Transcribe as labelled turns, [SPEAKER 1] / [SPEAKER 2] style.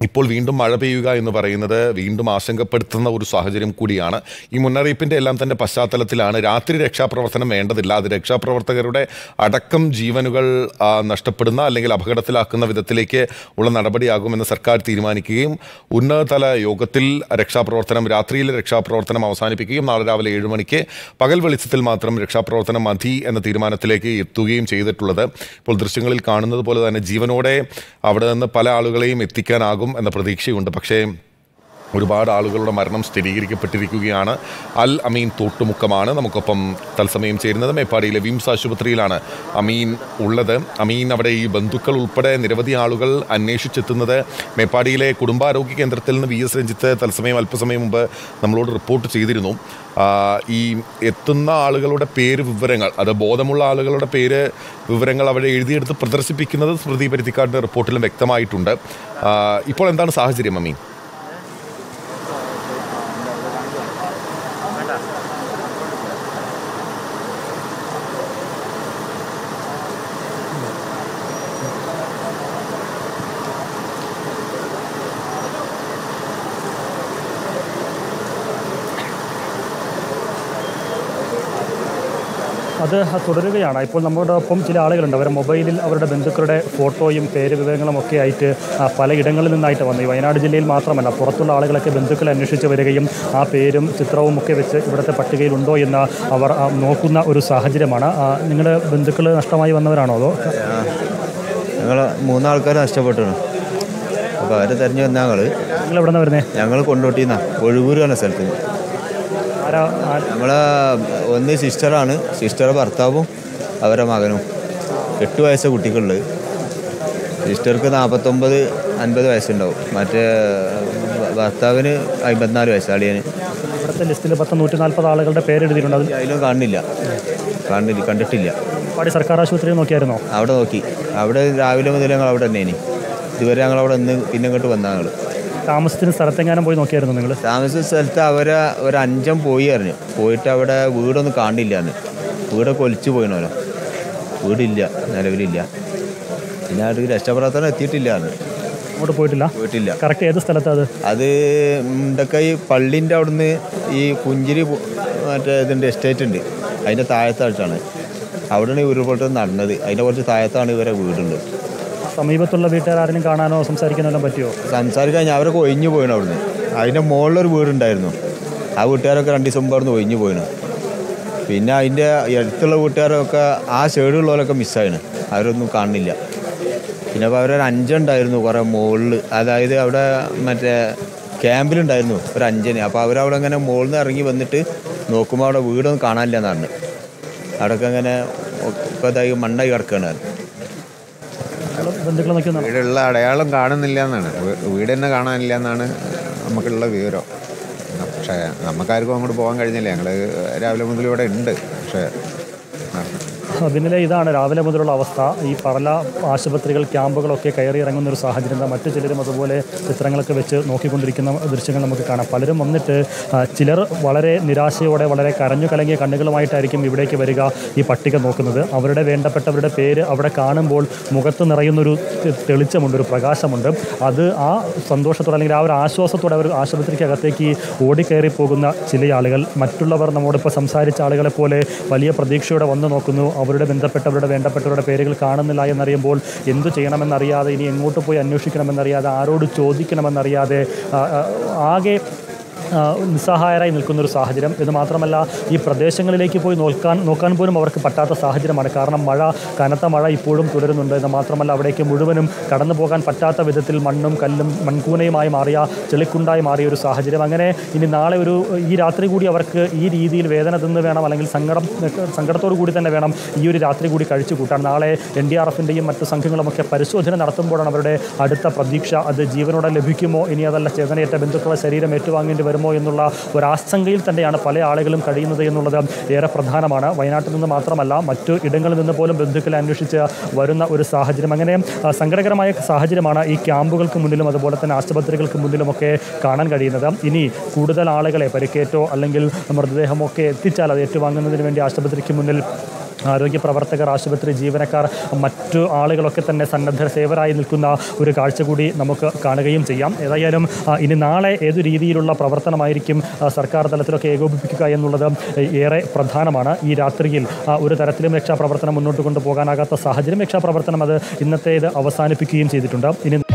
[SPEAKER 1] ഇപ്പോൾ വീണ്ടും മഴ പെയ്യുക എന്ന് പറയുന്നത് വീണ്ടും ആശങ്കപ്പെടുത്തുന്ന ഒരു സാഹചര്യം കൂടിയാണ് ഈ മുന്നറിയിപ്പിൻ്റെ എല്ലാം തന്നെ പശ്ചാത്തലത്തിലാണ് രാത്രി രക്ഷാപ്രവർത്തനം വേണ്ടതില്ല അത് രക്ഷാപ്രവർത്തകരുടെ അടക്കം ജീവനുകൾ ആ, നഷ്ടപ്പെടുന്ന അല്ലെങ്കിൽ അപകടത്തിലാക്കുന്ന വിധത്തിലേക്ക് ഉള്ള നടപടിയാകുമെന്ന് സർക്കാർ തീരുമാനിക്കുകയും ഉന്നതതല യോഗത്തിൽ രക്ഷാപ്രവർത്തനം രാത്രിയിലെ രക്ഷാപ്രവർത്തനം അവസാനിപ്പിക്കുകയും നാളെ രാവിലെ ഏഴ് മണിക്ക് പകൽ വെളിച്ചത്തിൽ മാത്രം രക്ഷാപ്രവർത്തനം മതി എന്ന തീരുമാനത്തിലേക്ക് എത്തുകയും ചെയ്തിട്ടുള്ളത് ഇപ്പോൾ ദൃശ്യങ്ങളിൽ കാണുന്നത് പോലെ തന്നെ ജീവനോടെ അവിടെ നിന്ന് പല ആളുകളെയും എത്തിക്കാനാകും എന്ന പ്രതീക്ഷയുണ്ട് പക്ഷേ ഒരുപാട് ആളുകളുടെ മരണം സ്ഥിരീകരിക്കപ്പെട്ടിരിക്കുകയാണ് അൽ അമീൻ തോട്ടുമുക്കമാണ് നമുക്കൊപ്പം തത്സമയം ചേരുന്നത് മേപ്പാടിയിലെ വിംസ് ആശുപത്രിയിലാണ് അമീൻ ഉള്ളത് അമീൻ അവിടെ ഈ ബന്ധുക്കൾ ഉൾപ്പെടെ നിരവധി ആളുകൾ അന്വേഷിച്ചെത്തുന്നത് മേപ്പാടിയിലെ കുടുംബാരോഗ്യ കേന്ദ്രത്തിൽ നിന്ന് വി എസ് രഞ്ജിത്ത് തത്സമയം അല്പസമയം മുമ്പ് നമ്മളോട് റിപ്പോർട്ട് ചെയ്തിരുന്നു ആ, ഈ എത്തുന്ന ആളുകളുടെ പേര് വിവരങ്ങൾ അത് ബോധമുള്ള ആളുകളുടെ പേര് വിവരങ്ങൾ അവിടെ എഴുതിയെടുത്ത് പ്രദർശിപ്പിക്കുന്നത് സ്മൃതി പരുത്തിക്കാടിൻ്റെ റിപ്പോർട്ടിലും വ്യക്തമായിട്ടുണ്ട് ആ, ഇപ്പോൾ എന്താണ് സാഹചര്യം അമീൻ
[SPEAKER 2] അത് തുടരുകയാണ് ഇപ്പോൾ നമ്മുടെ ഒപ്പം ചില ആളുകളുണ്ട് അവരുടെ മൊബൈലിൽ അവരുടെ ബന്ധുക്കളുടെ ഫോട്ടോയും പേര് വിവരങ്ങളും ഒക്കെ ആയിട്ട് ആ, പലയിടങ്ങളിൽ നിന്നായിട്ട് വന്നു ഈ വയനാട് ജില്ലയിൽ മാത്രമല്ല പുറത്തുള്ള ആളുകളൊക്കെ ബന്ധുക്കളെ അന്വേഷിച്ച് വരികയും ആ പേരും ചിത്രവും ഒക്കെ വെച്ച് ഇവിടുത്തെ പട്ടികയിലുണ്ടോ എന്ന് അവർ ആ, നോക്കുന്ന ഒരു സാഹചര്യമാണ് നിങ്ങളുടെ ബന്ധുക്കൾ നഷ്ടമായി വന്നവരാണോ അതോ
[SPEAKER 3] ഞങ്ങൾ മൂന്നാൾക്കാർ നഷ്ടപ്പെട്ടു അപ്പോൾ അവരെ തെരഞ്ഞു വന്ന ഞങ്ങൾ
[SPEAKER 2] നിങ്ങൾ എവിടെ നിന്ന് വരുന്നത്
[SPEAKER 3] ഞങ്ങൾ കൊണ്ടോട്ടിന്നാ ഒഴുകൂർ എന്ന സ്ഥലത്ത് നിന്ന്
[SPEAKER 2] ആരാ ആ-
[SPEAKER 3] നമ്മളെ ഒന്ന് സിസ്റ്ററാണ് സിസ്റ്ററെ ഭർത്താവും അവരെ മകനും എട്ട് വയസ്സ് കുട്ടികളുള്ളത് സിസ്റ്റർക്ക് നാൽപ്പത്തൊമ്പത് അൻപത് വയസ്സുണ്ടാവും മറ്റേ ഭർത്താവിന് അമ്പത്തിനാല് വയസ്സ് അളിയന്
[SPEAKER 2] ഇവിടുത്തെ ലിസ്റ്റിൽ പത്ത് നൂറ്റി നാൽപ്പത് ആളുകളുടെ പേര് എഴുതിയിട്ടുണ്ട് അതിൽ
[SPEAKER 3] അതിലും കാണുന്നില്ല കാണുന്നില്ല കണ്ടിട്ടില്ല
[SPEAKER 2] പാടി സർക്കാർ ആശുപത്രിയിൽ നോക്കിയായിരുന്നോ
[SPEAKER 3] അവിടെ നോക്കി അവിടെ രാവിലെ മുതൽ ഞങ്ങൾ അവിടെ തന്നെ ഇനി ഇതുവരെ ഞങ്ങൾ അവിടെ നിന്ന് പിന്നെ ഇങ്ങോട്ട് വന്ന ഞങ്ങൾ
[SPEAKER 2] താമസത്തിന് സ്ഥലത്തെങ്ങാനും പോയി നോക്കിയായിരുന്നു നിങ്ങൾ
[SPEAKER 3] താമസിച്ച സ്ഥലത്ത് അവരെ ഒരു അഞ്ചം പോയി അറിഞ്ഞു പോയിട്ട് അവിടെ വീടൊന്നും കാണില്ല എന്ന് വീടൊക്കെ ഒലിച്ചു പോയിണല്ലോ വീടില്ല നിലവിലില്ല പിന്നെ അവിടെ രക്ഷപ്രവർത്തനം എത്തിയിട്ടില്ല എന്ന്
[SPEAKER 2] അങ്ങോട്ട് പോയിട്ടില്ല
[SPEAKER 3] പോയിട്ടില്ല
[SPEAKER 2] കറക്റ്റ് ഏത് സ്ഥലത്താണ് അത്
[SPEAKER 3] അത് മുണ്ടക്കൈ പള്ളിൻ്റെ അവിടുന്ന് ഈ പുഞ്ചിരി പു- മറ്റേ ഇതിൻ്റെ എസ്റ്റേറ്റ് ഉണ്ട് അതിൻ്റെ താഴത്തായിട്ടാണ് അവിടെയാണ് ഈ ഉരുൾപൊട്ടൽ നടന്നത് അതിൻ്റെ കുറച്ച് താഴത്താണ് ഇവരെ വീടുണ്ട്
[SPEAKER 2] സമീപത്തുള്ള വീട്ടുകാർ ആരെങ്കിലും കാണാനോ സംസാരിക്കാനോ എല്ലാം പറ്റുമോ
[SPEAKER 3] സംസാരിക്കാൻ ഞാൻ അവരൊക്കെ ഒഴിഞ്ഞു പോയിണ് അവിടുന്ന് അതിൻ്റെ മുകളിലൊരു വീടുണ്ടായിരുന്നു ആ വീട്ടുകാരൊക്കെ രണ്ട് ദിവസം മുമ്പ് അവിടുന്ന് ഒഴിഞ്ഞു പോയിണ് പിന്നെ അതിൻ്റെ അടുത്തുള്ള വീട്ടുകാരൊക്കെ ആ സൈഡിലുള്ളവരൊക്കെ മിസ്സായിണ് അവരൊന്നും കാണുന്നില്ല പിന്നെ അപ്പോൾ അവരൊരു അഞ്ചുണ്ടായിരുന്നു കുറേ മുകളിൽ അതായത് അവിടെ മറ്റേ ക്യാമ്പിലുണ്ടായിരുന്നു ഒരു അഞ്ചന് അപ്പോൾ അവരവിടെ അങ്ങനെ മുകളിൽ നിന്ന് ഇറങ്ങി വന്നിട്ട് നോക്കുമ്പോൾ അവിടെ വീടൊന്നും കാണാനില്ല എന്നാണ് അവിടെയൊക്കെ അങ്ങനെ ഒക്കെ ഇതായി മണ്ണായി കിടക്കുകയാണ്
[SPEAKER 2] നിങ്ങൾ ബന്ധുക്കളെ നോക്കി വന്നതാണോ?
[SPEAKER 4] വീടുള്ള അടയാളം കാണുന്നില്ല എന്നാണ് വീ- വീട് തന്നെ കാണാനില്ല എന്നാണ് നമുക്കുള്ള വിവരം പക്ഷേ നമുക്കാർക്കും അങ്ങോട്ട് പോകാൻ കഴിഞ്ഞില്ല ഞങ്ങൾ രാവിലെ മുതൽ ഇവിടെ ഉണ്ട് പക്ഷേ
[SPEAKER 2] പിന്നിലെ ഇതാണ് രാവിലെ മുതലുള്ള അവസ്ഥ ഈ പല ആശുപത്രികൾ ക്യാമ്പുകളൊക്കെ കയറി ഇറങ്ങുന്ന ഒരു സാഹചര്യം എന്താ മറ്റു ചിലരും അതുപോലെ ചിത്രങ്ങളൊക്കെ വെച്ച് നോക്കിക്കൊണ്ടിരിക്കുന്ന ദൃശ്യങ്ങൾ നമുക്ക് കാണാം പലരും വന്നിട്ട് ആ, ചിലർ വളരെ നിരാശയോടെ വളരെ കരഞ്ഞു കലങ്ങിയ കണ്ണുകളുമായിട്ടായിരിക്കും ഇവിടേക്ക് വരിക ഈ പട്ടിക നോക്കുന്നത് അവരുടെ വേണ്ടപ്പെട്ടവരുടെ പേര് അവിടെ കാണുമ്പോൾ മുഖത്ത് നിറയുന്നൊരു തെ- തെളിച്ചമുണ്ട് ഒരു പ്രകാശമുണ്ട് അത് ആ സന്തോഷത്തോടെ അല്ലെങ്കിൽ ആ ഒരു ആശ്വാസത്തോടെ അവർ ആശുപത്രിക്കകത്തേക്ക് ഓടിക്കയറി പോകുന്ന ചില ആളുകൾ മറ്റുള്ളവർ നമ്മോടിപ്പോൾ സംസാരിച്ച ആളുകളെ പോലെ വലിയ പ്രതീക്ഷയോടെ വന്നു നോക്കുന്നു അവരുടെ ബന്ധപ്പെട്ടവരുടെ വേണ്ടപ്പെട്ടവരുടെ പേരുകൾ കാണുന്നില്ല എന്നറിയുമ്പോൾ എന്തു ചെയ്യണമെന്നറിയാതെ ഇനി എങ്ങോട്ട് പോയി അന്വേഷിക്കണമെന്നറിയാതെ ആരോട് ചോദിക്കണമെന്നറിയാതെ ആ, ആ, ആകെ ആ, നിസ്സഹായരായി നിൽക്കുന്ന ഒരു സാഹചര്യം ഇത് മാത്രമല്ല ഈ പ്രദേശങ്ങളിലേക്ക് പോയി നോക്കാൻ നോക്കാൻ പോലും അവർക്ക് പറ്റാത്ത സാഹചര്യമാണ് കാരണം മഴ കനത്ത മഴ ഇപ്പോഴും തുടരുന്നുണ്ട് ഇത് മാത്രമല്ല അവിടേക്ക് മുഴുവനും കടന്നു പോകാൻ പറ്റാത്ത വിധത്തിൽ മണ്ണും കല്ലും മൺകൂനയുമായി മാറിയ ചെളിക്കുണ്ടായി മാറിയ ഒരു സാഹചര്യം അങ്ങനെ ഇനി നാളെ ഒരു ഈ രാത്രി കൂടി അവർക്ക് ഈ രീതിയിൽ വേദന തിന്ന് വേണം അല്ലെങ്കിൽ സങ്കടം സങ്കടത്തോടു കൂടി തന്നെ വേണം ഈ ഒരു രാത്രി കൂടി കഴിച്ചു കൂട്ടാൻ നാളെ എൻ ഡി ആർ എഫിൻ്റെയും മറ്റു സംഘങ്ങളുമൊക്കെ പരിശോധന നടത്തുമ്പോഴാണ് അവരുടെ അടുത്ത പ്രതീക്ഷ അത് ജീവനോടെ ലഭിക്കുമോ ഇനി അതല്ല ചേതനയേറ്റ ബന്ധുക്കളുടെ ശരീരം ഏറ്റുവാങ്ങേണ്ടി വരുമോ എന്നുള്ള ഒരു ആശങ്കയിൽ തന്നെയാണ് പല ആളുകളും കഴിയുന്നത് എന്നുള്ളത് ഏറെ പ്രധാനമാണ് വയനാട്ടിൽ നിന്ന് മാത്രമല്ല മറ്റു ഇടങ്ങളിൽ നിന്ന് പോലും ബന്ധുക്കളെ അന്വേഷിച്ച് വരുന്ന ഒരു സാഹചര്യം അങ്ങനെ ആ, സങ്കടകരമായ സാഹചര്യമാണ് ഈ ക്യാമ്പുകൾക്ക് മുന്നിലും അതുപോലെ തന്നെ ആശുപത്രികൾക്ക് മുന്നിലുമൊക്കെ കാണാൻ കഴിയുന്നത് ഇനി കൂടുതൽ ആളുകളെ പരിക്കേറ്റോ അല്ലെങ്കിൽ മൃതദേഹമൊക്കെ എത്തിച്ചാൽ അത് ഏറ്റുവാങ്ങുന്നതിന് വേണ്ടി ആശുപത്രിക്ക് മുന്നിൽ ആരോഗ്യ പ്രവർത്തകർ ആശുപത്രി ജീവനക്കാർ മറ്റു ആളുകളൊക്കെ തന്നെ സന്നദ്ധ സേവരായി നിൽക്കുന്ന ഒരു കാഴ്ച കൂടി നമുക്ക് കാണുകയും ചെയ്യാം ഏതായാലും ആ, ഇനി നാളെ ഏതു രീതിയിലുള്ള പ്രവർത്തനമായിരിക്കും ആ, സർക്കാർ തലത്തിലൊക്കെ ഏകോപിപ്പിക്കുക എന്നുള്ളത് ഏറെ പ്രധാനമാണ് ഈ രാത്രിയിൽ ആ, ഒരു തരത്തിലും രക്ഷാപ്രവർത്തനം മുന്നോട്ട് കൊണ്ടുപോകാനാകാത്ത സാഹചര്യം രക്ഷാപ്രവർത്തനം അത് ഇന്നത്തേത് അവസാനിപ്പിക്കുകയും ചെയ്തിട്ടുണ്ട് ഇനി